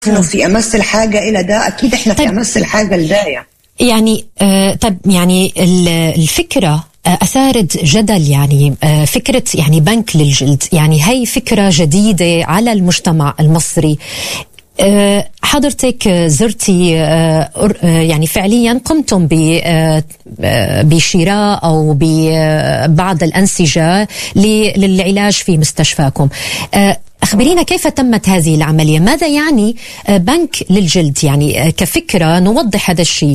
انه في امس الحاجه الى ده اكيد احنا في طيب. امس الحاجه لده يعني يعني آه طب يعني ال- الفكرة آه، أثارت جدل يعني آه، فكرة يعني بنك للجلد يعني هي فكرة جديدة على المجتمع المصري آه، حضرتك آه، زرتي آه، أر- آه، يعني فعليا قمتم ب- آه، آه، بشراء او ببعض الانسجه ل- للعلاج في مستشفاكم. آه، اخبرينا كيف تمت هذه العمليه؟ ماذا يعني آه، بنك للجلد؟ يعني آه، كفكره نوضح هذا الشيء.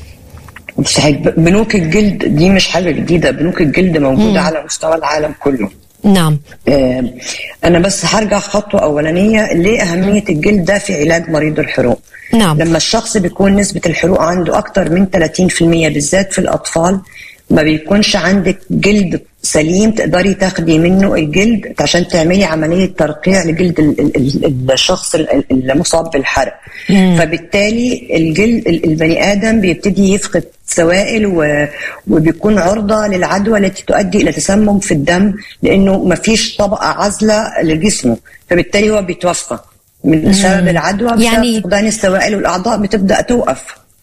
صحيح بنوك الجلد دي مش حاجه جديده بنوك الجلد موجوده على مستوى العالم كله نعم آه، انا بس هرجع خطوه اولانيه ليه اهميه الجلد ده في علاج مريض الحروق نعم. لما الشخص بيكون نسبه الحروق عنده اكتر من 30% بالذات في الاطفال ما بيكونش عندك جلد سليم تقدري تاخدي منه الجلد عشان تعملي عمليه ترقيع لجلد ال- ال- ال- الشخص ال- ال- المصاب بالحرق فبالتالي الجلد ال- البني ادم بيبتدي يفقد سوائل و- وبيكون عرضه للعدوى التي تؤدي الى تسمم في الدم لانه ما فيش طبقه عازله لجسمه فبالتالي هو بيتوفى من سبب العدوى بسبب يعني- فقدان السوائل والاعضاء بتبدا توقف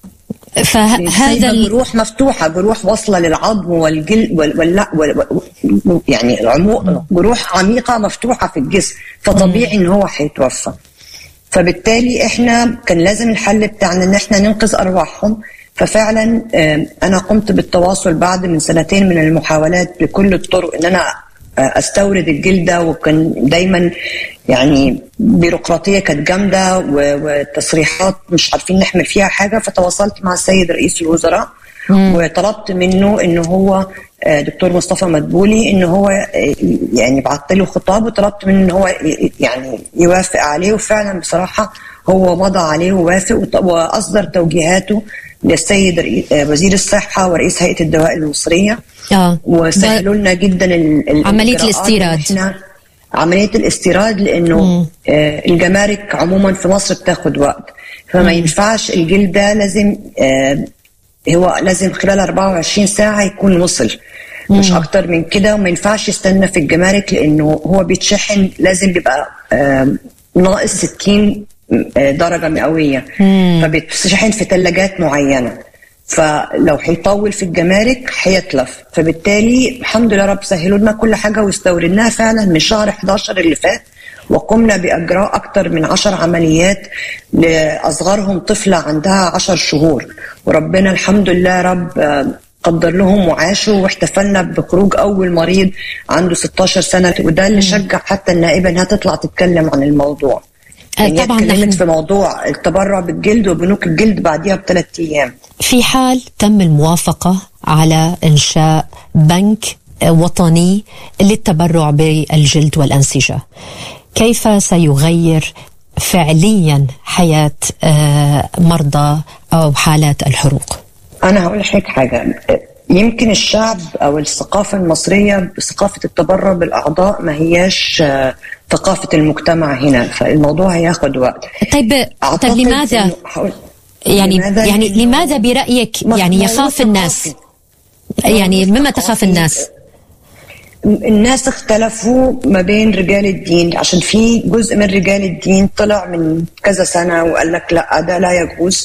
فهذا هذا ال... جروح مفتوحه جروح واصله للعظم والجلد وال... وال... وال... وال... يعني العموق جروح عميقه مفتوحه في الجسم فطبيعي ان هو هيتوفى فبالتالي احنا كان لازم الحل بتاعنا ان احنا ننقذ ارواحهم ففعلا آه، انا قمت بالتواصل بعد من سنتين من المحاولات بكل الطرق ان انا آه، استورد الجلده وكان دايما يعني بيروقراطيه كانت جامده و- وتصريحات مش عارفين نحمل فيها حاجه فتواصلت مع السيد رئيس الوزراء وطلبت منه ان هو آه، دكتور مصطفى مدبولي ان هو آه، يعني بعت له خطاب وطلبت منه ان هو ي- يعني يوافق عليه وفعلا بصراحه هو مضى عليه ووافق وط- واصدر توجيهاته للسيد رئي- آه، وزير الصحه ورئيس هيئه الدواء المصريه آه. وسهلوا لنا جدا ال- ال- عملية الإجراءات الاستيراد. إن إحنا عمليه الاستيراد لانه آه الجمارك عموما في مصر بتاخد وقت فما ينفعش الجلد ده لازم آه هو لازم خلال 24 ساعه يكون وصل مش اكتر من كده وما ينفعش يستنى في الجمارك لانه هو بيتشحن لازم بيبقى آه ناقص 60 آه، درجه مئويه فبيتشحن في ثلاجات معينه فلو هيطول في الجمارك هيتلف فبالتالي الحمد لله رب سهلوا لنا كل حاجه واستوردناها فعلا من شهر 11 اللي فات وقمنا باجراء اكثر من 10 عمليات لاصغرهم طفله عندها 10 شهور وربنا الحمد لله رب آه، قدر لهم وعاشوا واحتفلنا بخروج اول مريض عنده 16 سنه وده اللي شجع حتى النائبه انها تطلع تتكلم عن الموضوع آه، يعني هي طبعاً اتكلمت نحن- في موضوع التبرع بالجلد وبنوك الجلد بعديها بثلاث ايام في حال تم الموافقة على إنشاء بنك وطني للتبرع بالجلد والأنسجة كيف سيغير فعليا حياة آه، مرضى أو حالات الحروق انا هقول لك حاجه يمكن الشعب او الثقافه المصريه ثقافه التبرع بالاعضاء ما هياش آه، ثقافه المجتمع هنا فالموضوع هياخد وقت طيب طيب أعتقد لماذا إنه- هقول- يعني لماذا؟ يعني لأنه لماذا برأيك يعني موضوع يخاف الناس ثقافي. يعني موضوع مما تخاف ثقافي. الناس الناس اختلفوا ما بين رجال الدين عشان في جزء من رجال الدين طلع من كذا سنة وقال لك لا ده لا يجوز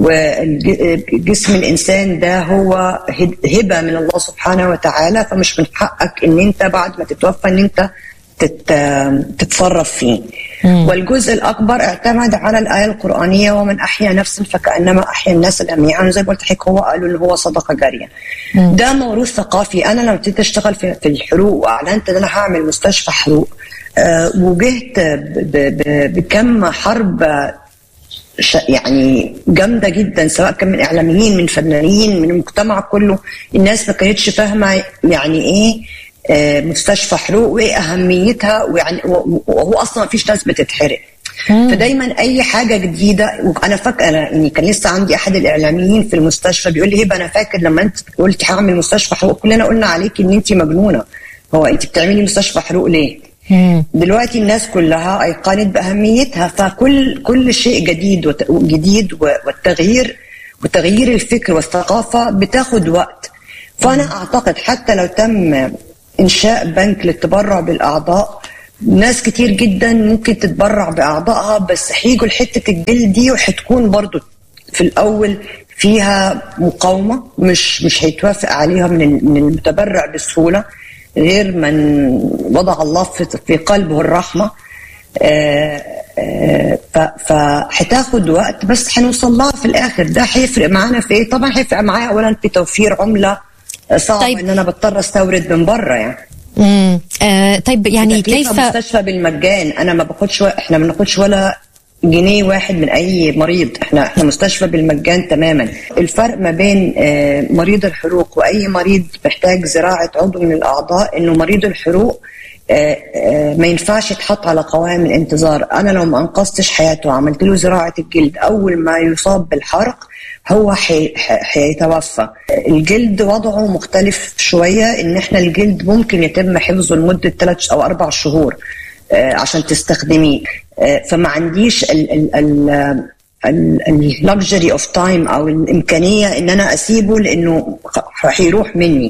وجسم الإنسان ده هو هد- هبة من الله سبحانه وتعالى فمش من حقك إن أنت بعد ما تتوفى إن أنت تت- تتصرف فيه والجزء الأكبر اعتمد على الآية القرآنية ومن أحيا نفسا فكأنما أحيا الناس جميعا زي ما قلت لك هو قالوا إن هو صدقة جارية ده موروث ثقافي أنا لما ابتديت أشتغل في في الحروق وأعلنت إن أنا هعمل مستشفى حروق آه، واجهت ب- ب- ب- بكم حرب آه، ش- يعني جامده جدا سواء كان من اعلاميين من فنانين من المجتمع كله الناس ما كانتش فاهمه يعني ايه آه، مستشفى حروق وايه اهميتها ويعني و- وهو اصلا ما فيش ناس بتتحرق فدايما اي حاجه جديده وانا فاكره انا يعني كان لسه عندي احد الاعلاميين في المستشفى بيقول لي هبه انا فاكر لما انت قلت هعمل مستشفى حروق كلنا قلنا عليك ان انت مجنونه هو انت بتعملي مستشفى حروق ليه؟ دلوقتي الناس كلها ايقنت باهميتها فكل كل شيء جديد وت- جديد و- والتغيير وتغيير الفكر والثقافه بتاخد وقت فانا اعتقد حتى لو تم انشاء بنك للتبرع بالاعضاء ناس كتير جدا ممكن تتبرع باعضائها بس هيجوا لحته الجلد دي وهتكون برضو في الاول فيها مقاومه مش مش هيتوافق عليها من من المتبرع بسهوله غير من وضع الله في قلبه الرحمه فهتاخد وقت بس هنوصل لها في الاخر ده هيفرق معانا في ايه؟ طبعا هيفرق معايا اولا في توفير عمله صعب طيب. ان انا بضطر استورد من بره يعني امم آه طيب يعني كيف مستشفى بالمجان انا ما باخدش احنا ما بناخدش ولا جنيه واحد من اي مريض احنا احنا مستشفى بالمجان تماما الفرق ما بين آه مريض الحروق واي مريض محتاج زراعه عضو من الاعضاء انه مريض الحروق آه آه ما ينفعش يتحط على قوائم الانتظار انا لو ما انقذتش حياته وعملت له زراعه الجلد اول ما يصاب بالحرق هو حيتوفى الجلد وضعه مختلف شوية ان احنا الجلد ممكن يتم حفظه لمدة ثلاث او اربع شهور عشان تستخدميه فما عنديش اللكجري اوف تايم او الامكانيه ان انا اسيبه لانه هيروح مني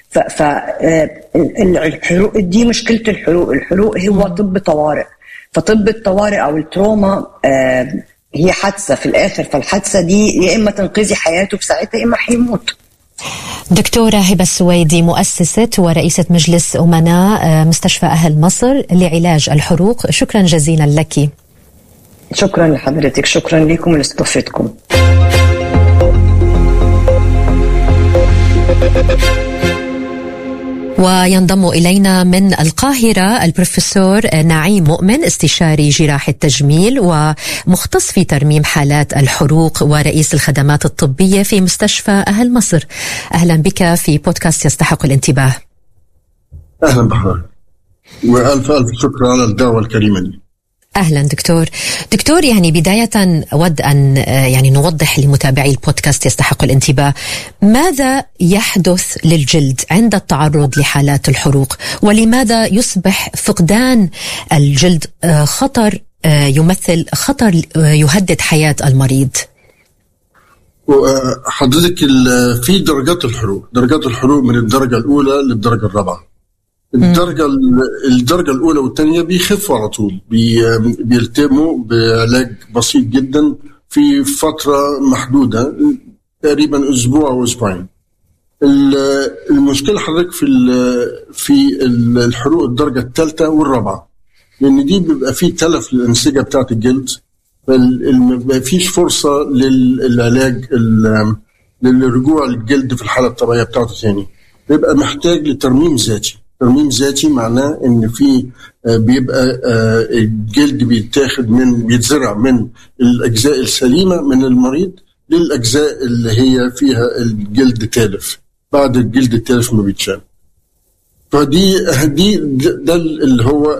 فالحروق دي مشكله الحروق الحروق هو طب طوارئ فطب الطوارئ او التروما هي حادثه في الاخر فالحادثه دي يا اما تنقذي حياته في ساعتها يا اما هيموت دكتورة هبة السويدي مؤسسة ورئيسة مجلس أمناء مستشفى أهل مصر لعلاج الحروق شكرا جزيلا لك شكرا لحضرتك شكرا لكم لاستضافتكم وينضم الينا من القاهره البروفيسور نعيم مؤمن استشاري جراح التجميل ومختص في ترميم حالات الحروق ورئيس الخدمات الطبيه في مستشفى اهل مصر. اهلا بك في بودكاست يستحق الانتباه. اهلا بحضرتك. والف الف شكر على الدعوه الكريمه دي. اهلا دكتور دكتور يعني بدايه اود ان يعني نوضح لمتابعي البودكاست يستحق الانتباه ماذا يحدث للجلد عند التعرض لحالات الحروق ولماذا يصبح فقدان الجلد خطر يمثل خطر يهدد حياه المريض حضرتك في درجات الحروق درجات الحروق من الدرجه الاولى للدرجه الرابعه الدرجة الدرجة الأولى والثانية بيخفوا على طول بيلتموا بعلاج بسيط جدا في فترة محدودة تقريبا أسبوع أو أسبوعين. المشكلة حضرتك في في الحروق الدرجة الثالثة والرابعة لأن دي بيبقى فيه تلف للأنسجة بتاعة الجلد ما فيش فرصة للعلاج للرجوع للجلد في الحالة الطبيعية بتاعته ثاني بيبقى محتاج لترميم ذاتي ترميم ذاتي معناه ان في بيبقى الجلد بيتاخد من بيتزرع من الاجزاء السليمه من المريض للاجزاء اللي هي فيها الجلد تالف بعد الجلد التالف ما بيتشال فدي دي ده اللي هو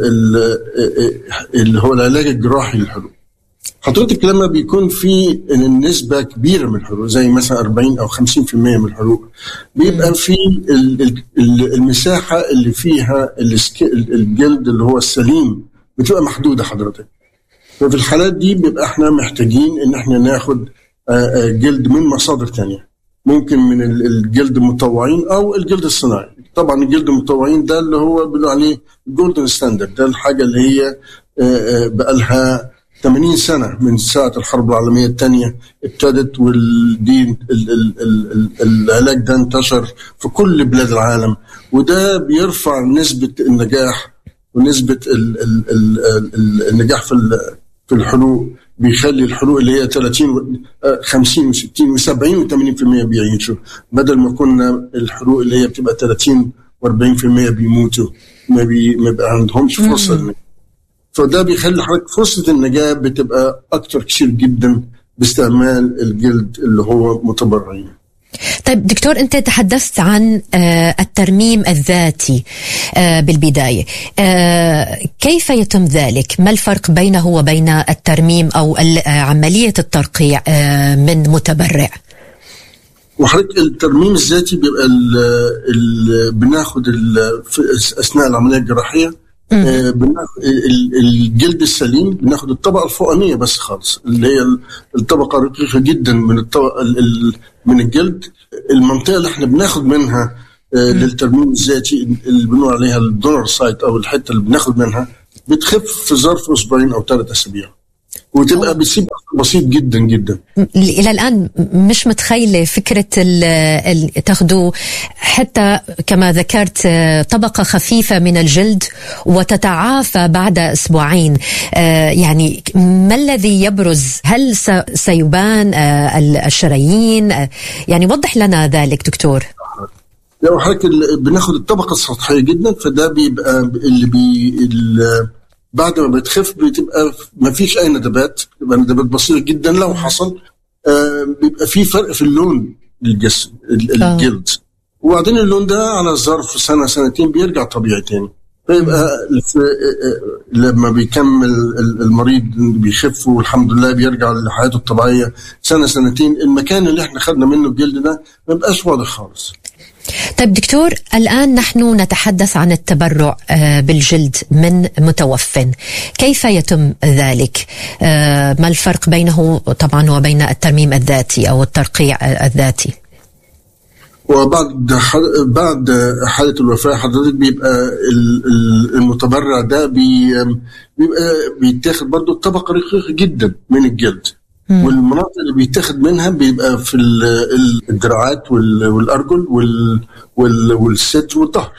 اللي هو العلاج الجراحي للحروق حضرتك لما بيكون في نسبة كبيرة من الحروق زي مثلا 40 أو 50% من الحروق بيبقى في المساحة اللي فيها الجلد اللي هو السليم بتبقى محدودة حضرتك ففي الحالات دي بيبقى احنا محتاجين ان احنا ناخد جلد من مصادر تانية ممكن من الجلد المطوعين او الجلد الصناعي طبعا الجلد المطوعين ده اللي هو بيقولوا عليه جولدن ستاندرد ده الحاجه اللي هي بقى لها 80 سنة من ساعة الحرب العالمية الثانية ابتدت والدين العلاج ده انتشر في كل بلاد العالم وده بيرفع نسبة النجاح ونسبة النجاح في في الحلوق بيخلي الحلوق اللي هي 30 50 و60 و70 و80% بيعيشوا بدل ما كنا الحلوق اللي هي بتبقى 30 و40% بيموتوا ما, بي ما بيبقى عندهمش فرصه فده بيخلي حضرتك فرصة النجاة بتبقى أكتر كتير جدا باستعمال الجلد اللي هو متبرعين طيب دكتور انت تحدثت عن الترميم الذاتي بالبدايه كيف يتم ذلك ما الفرق بينه وبين الترميم او عمليه الترقيع من متبرع وحضرتك الترميم الذاتي بيبقى ال ال بناخد ال اثناء العمليه الجراحيه بناخد الجلد السليم بناخد الطبقه الفوقانيه بس خالص اللي هي الطبقه رقيقه جدا من الطبقه من الجلد المنطقه اللي احنا بناخد منها للترميم الذاتي اللي بنقول عليها الدونر سايت او الحته اللي بناخد منها بتخف في ظرف اسبوعين او ثلاث اسابيع وتبقى بتسيب بسيط جدا جدا الى الان مش متخيله فكره ال ال تاخذوا حتى كما ذكرت طبقه خفيفه من الجلد وتتعافى بعد اسبوعين يعني ما الذي يبرز هل سيبان الشرايين يعني وضح لنا ذلك دكتور لو حضرتك بناخد الطبقه السطحيه جدا فده بيبقى اللي بي اللي بعد ما بتخف بتبقى ما فيش اي ندبات بتبقى ندبات بسيطه جدا لو حصل آه بيبقى في فرق في اللون الجسم الجلد وبعدين اللون ده على ظرف سنه سنتين بيرجع طبيعي تاني فيبقى لما بيكمل المريض بيخف والحمد لله بيرجع لحياته الطبيعيه سنه سنتين المكان اللي احنا خدنا منه الجلد ده ما بقاش واضح خالص طيب دكتور الآن نحن نتحدث عن التبرع بالجلد من متوف كيف يتم ذلك ما الفرق بينه طبعا وبين الترميم الذاتي أو الترقيع الذاتي وبعد بعد حاله الوفاه حضرتك بيبقى المتبرع ده بيبقى بيتاخد برضه طبقه رقيقه جدا من الجلد والمناطق اللي بيتاخد منها بيبقى في الدراعات والارجل والصدر والظهر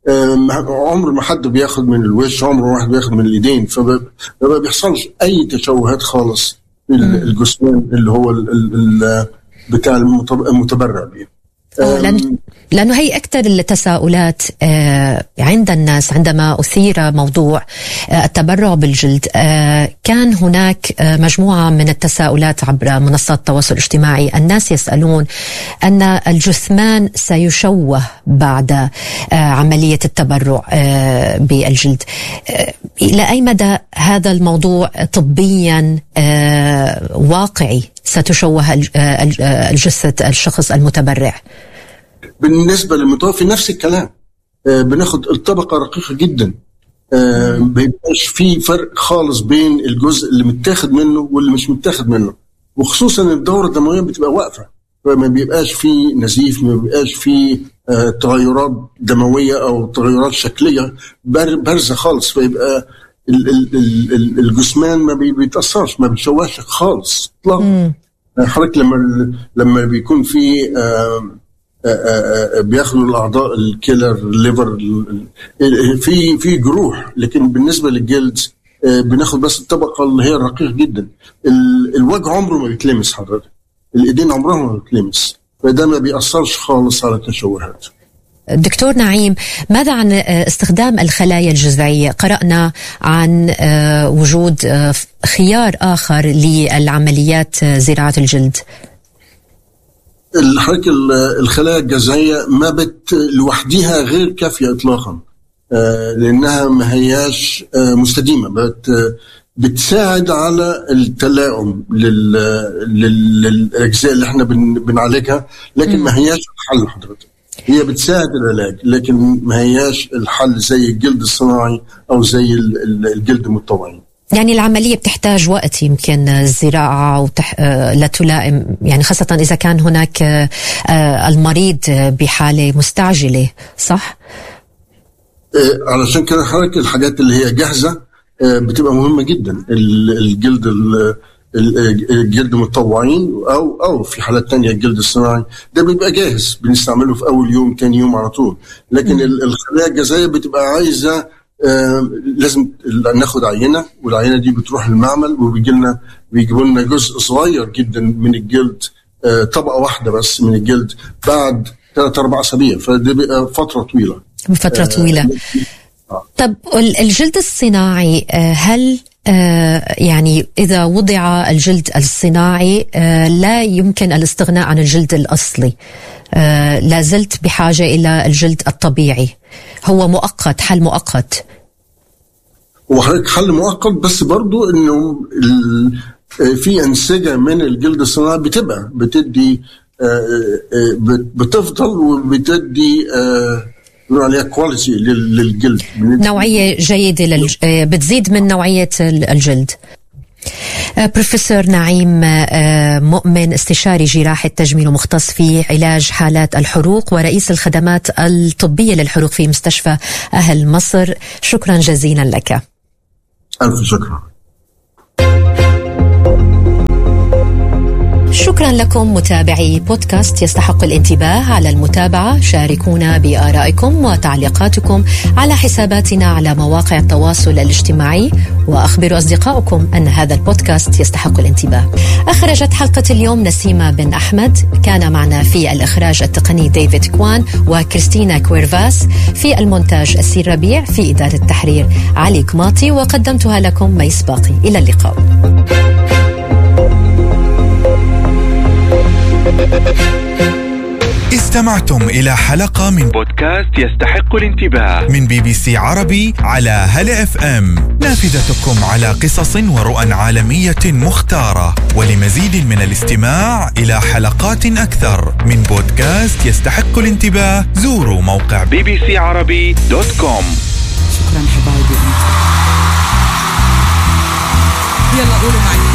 عمر ما حد بياخد من الوش عمر ما حد بياخد من الايدين فما بيحصلش اي تشوهات خالص الجسمان اللي هو بتاع المتبرع بيه لأن لأنه هي أكثر التساؤلات عند الناس عندما أثير موضوع التبرع بالجلد كان هناك مجموعة من التساؤلات عبر منصات التواصل الاجتماعي الناس يسألون أن الجثمان سيشوه بعد عملية التبرع بالجلد إلى أي مدى هذا الموضوع طبيا واقعي ستشوه الجثة الشخص المتبرع بالنسبه للمتوفي نفس الكلام آه بناخد الطبقه رقيقه جدا آه ما بيبقاش في فرق خالص بين الجزء اللي متاخد منه واللي مش متاخد منه وخصوصا الدوره الدمويه بتبقى واقفه فما بيبقاش في نزيف ما بيبقاش في آه تغيرات دمويه او تغيرات شكليه بارزه خالص فيبقى الجثمان ما بيتاثرش ما بيتشوهش خالص اطلاقا حضرتك لما لما بيكون في بياخدوا الاعضاء الكيلر الليفر في في جروح لكن بالنسبه للجلد بناخد بس الطبقه اللي هي الرقيقه جدا الوجه عمره ما بيتلمس حضرتك الايدين عمرها ما بتلمس فده ما بيأثرش خالص على التشوهات دكتور نعيم ماذا عن استخدام الخلايا الجذعية قرأنا عن وجود خيار آخر للعمليات زراعة الجلد حضرتك الخلايا الجذعيه ما بت لوحدها غير كافيه اطلاقا لانها ما هياش مستديمه بت بتساعد على التلاؤم للاجزاء اللي احنا بنعالجها لكن ما هياش الحل حضرتك هي بتساعد العلاج لكن ما هياش الحل زي الجلد الصناعي او زي الجلد المتطوعي يعني العملية بتحتاج وقت يمكن الزراعة وتح... لا تلائم يعني خاصة إذا كان هناك المريض بحالة مستعجلة صح؟ علشان كده حضرتك الحاجات اللي هي جاهزة بتبقى مهمة جدا الجلد الجلد متطوعين او او في حالات تانية الجلد الصناعي ده بيبقى جاهز بنستعمله في اول يوم تاني يوم على طول لكن الخلايا الجذعيه بتبقى عايزه آه لازم ناخد عينه والعينه دي بتروح المعمل وبيجي لنا بيجيبوا لنا جزء صغير جدا من الجلد آه طبقه واحده بس من الجلد بعد ثلاث اربع اسابيع فده بيبقى فتره طويله فتره طويله آه. طب الجلد الصناعي هل يعني إذا وضع الجلد الصناعي لا يمكن الاستغناء عن الجلد الأصلي لا زلت بحاجة إلى الجلد الطبيعي هو مؤقت حل مؤقت هو حل مؤقت بس برضو انه في انسجه من الجلد الصناعي بتبقى بتدي بتفضل وبتدي بنقول عليها كواليتي للجلد نوعيه جيده للج... بتزيد من نوعيه الجلد بروفيسور نعيم مؤمن استشاري جراح التجميل ومختص في علاج حالات الحروق ورئيس الخدمات الطبية للحروق في مستشفى أهل مصر شكرا جزيلا لك ألف شكرا شكرا لكم متابعي بودكاست يستحق الانتباه على المتابعة شاركونا بآرائكم وتعليقاتكم على حساباتنا على مواقع التواصل الاجتماعي وأخبروا أصدقائكم أن هذا البودكاست يستحق الانتباه أخرجت حلقة اليوم نسيمة بن أحمد كان معنا في الإخراج التقني ديفيد كوان وكريستينا كويرفاس في المونتاج السير ربيع في إدارة التحرير علي كماطي وقدمتها لكم ميس باقي إلى اللقاء استمعتم إلى حلقة من بودكاست يستحق الانتباه من بي بي سي عربي على هلا اف ام نافذتكم على قصص ورؤى عالمية مختارة ولمزيد من الاستماع إلى حلقات أكثر من بودكاست يستحق الانتباه زوروا موقع بي بي سي عربي دوت كوم شكرا حبايبي يلا قولوا معي